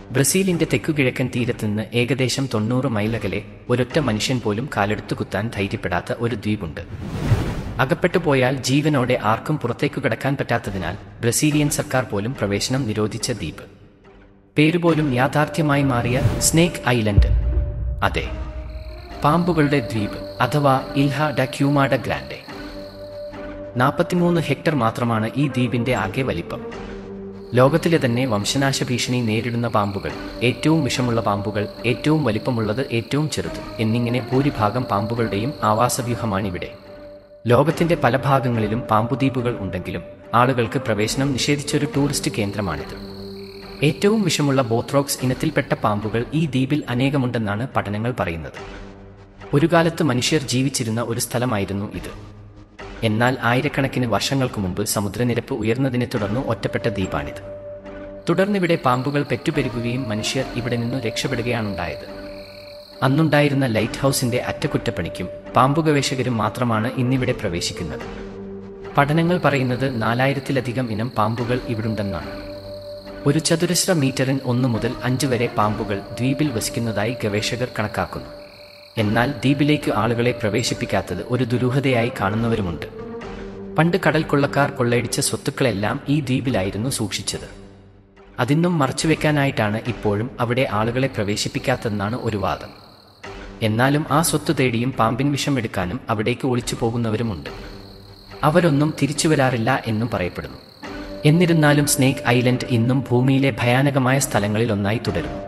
ബ്രസീലിന്റെ തെക്കുകിഴക്കൻ തീരത്തുനിന്ന് ഏകദേശം തൊണ്ണൂറ് മൈലകലെ ഒരൊറ്റ മനുഷ്യൻ പോലും കാലെടുത്തു കുത്താൻ ധൈര്യപ്പെടാത്ത ഒരു ദ്വീപുണ്ട് അകപ്പെട്ടു പോയാൽ ജീവനോടെ ആർക്കും പുറത്തേക്കു കടക്കാൻ പറ്റാത്തതിനാൽ ബ്രസീലിയൻ സർക്കാർ പോലും പ്രവേശനം നിരോധിച്ച ദ്വീപ് പേരുപോലും യാഥാർത്ഥ്യമായി മാറിയ സ്നേക്ക് ഐലൻഡ് അതെ പാമ്പുകളുടെ ദ്വീപ് അഥവാ ഇൽഹ ഡ ക്യൂമാഡ ഗ്രാൻഡെ നാൽപ്പത്തിമൂന്ന് ഹെക്ടർ മാത്രമാണ് ഈ ദ്വീപിന്റെ ആകെ വലിപ്പം ലോകത്തിലെ തന്നെ വംശനാശ ഭീഷണി നേരിടുന്ന പാമ്പുകൾ ഏറ്റവും വിഷമുള്ള പാമ്പുകൾ ഏറ്റവും വലിപ്പമുള്ളത് ഏറ്റവും ചെറുത് എന്നിങ്ങനെ ഭൂരിഭാഗം പാമ്പുകളുടെയും ആവാസവ്യൂഹമാണിവിടെ ലോകത്തിന്റെ പല ഭാഗങ്ങളിലും പാമ്പുദ്വീപുകൾ ഉണ്ടെങ്കിലും ആളുകൾക്ക് പ്രവേശനം നിഷേധിച്ചൊരു ടൂറിസ്റ്റ് കേന്ദ്രമാണിത് ഏറ്റവും വിഷമുള്ള ബോത്രോക്സ് ഇനത്തിൽപ്പെട്ട പാമ്പുകൾ ഈ ദ്വീപിൽ അനേകമുണ്ടെന്നാണ് പഠനങ്ങൾ പറയുന്നത് ഒരു കാലത്ത് മനുഷ്യർ ജീവിച്ചിരുന്ന ഒരു സ്ഥലമായിരുന്നു ഇത് എന്നാൽ ആയിരക്കണക്കിന് വർഷങ്ങൾക്ക് മുമ്പ് സമുദ്രനിരപ്പ് ഉയർന്നതിനെ തുടർന്ന് ഒറ്റപ്പെട്ട ദ്വീപാണിത് തുടർന്നിവിടെ പാമ്പുകൾ പെറ്റുപെരുകുകയും മനുഷ്യർ ഇവിടെ നിന്നു രക്ഷപ്പെടുകയാണുണ്ടായത് അന്നുണ്ടായിരുന്ന ലൈറ്റ് ഹൗസിന്റെ അറ്റകുറ്റപ്പണിക്കും പാമ്പു ഗവേഷകരും മാത്രമാണ് ഇന്നിവിടെ പ്രവേശിക്കുന്നത് പഠനങ്ങൾ പറയുന്നത് നാലായിരത്തിലധികം ഇനം പാമ്പുകൾ ഇവിടുണ്ടെന്നാണ് ഒരു ചതുരശ്ര മീറ്ററിൻ ഒന്ന് മുതൽ അഞ്ച് വരെ പാമ്പുകൾ ദ്വീപിൽ വസിക്കുന്നതായി ഗവേഷകർ കണക്കാക്കുന്നു എന്നാൽ ദ്വീപിലേക്ക് ആളുകളെ പ്രവേശിപ്പിക്കാത്തത് ഒരു ദുരൂഹതയായി കാണുന്നവരുമുണ്ട് പണ്ട് കടൽ കൊള്ളക്കാർ കൊള്ളയടിച്ച സ്വത്തുക്കളെല്ലാം ഈ ദ്വീപിലായിരുന്നു സൂക്ഷിച്ചത് അതിന്നും മറച്ചുവെക്കാനായിട്ടാണ് ഇപ്പോഴും അവിടെ ആളുകളെ പ്രവേശിപ്പിക്കാത്തതെന്നാണ് ഒരു വാദം എന്നാലും ആ സ്വത്ത് തേടിയും പാമ്പിൻ വിഷം എടുക്കാനും അവിടേക്ക് ഒളിച്ചു പോകുന്നവരുമുണ്ട് അവരൊന്നും തിരിച്ചു വരാറില്ല എന്നും പറയപ്പെടുന്നു എന്നിരുന്നാലും സ്നേക്ക് ഐലൻഡ് ഇന്നും ഭൂമിയിലെ ഭയാനകമായ സ്ഥലങ്ങളിൽ ഒന്നായി തുടരുന്നു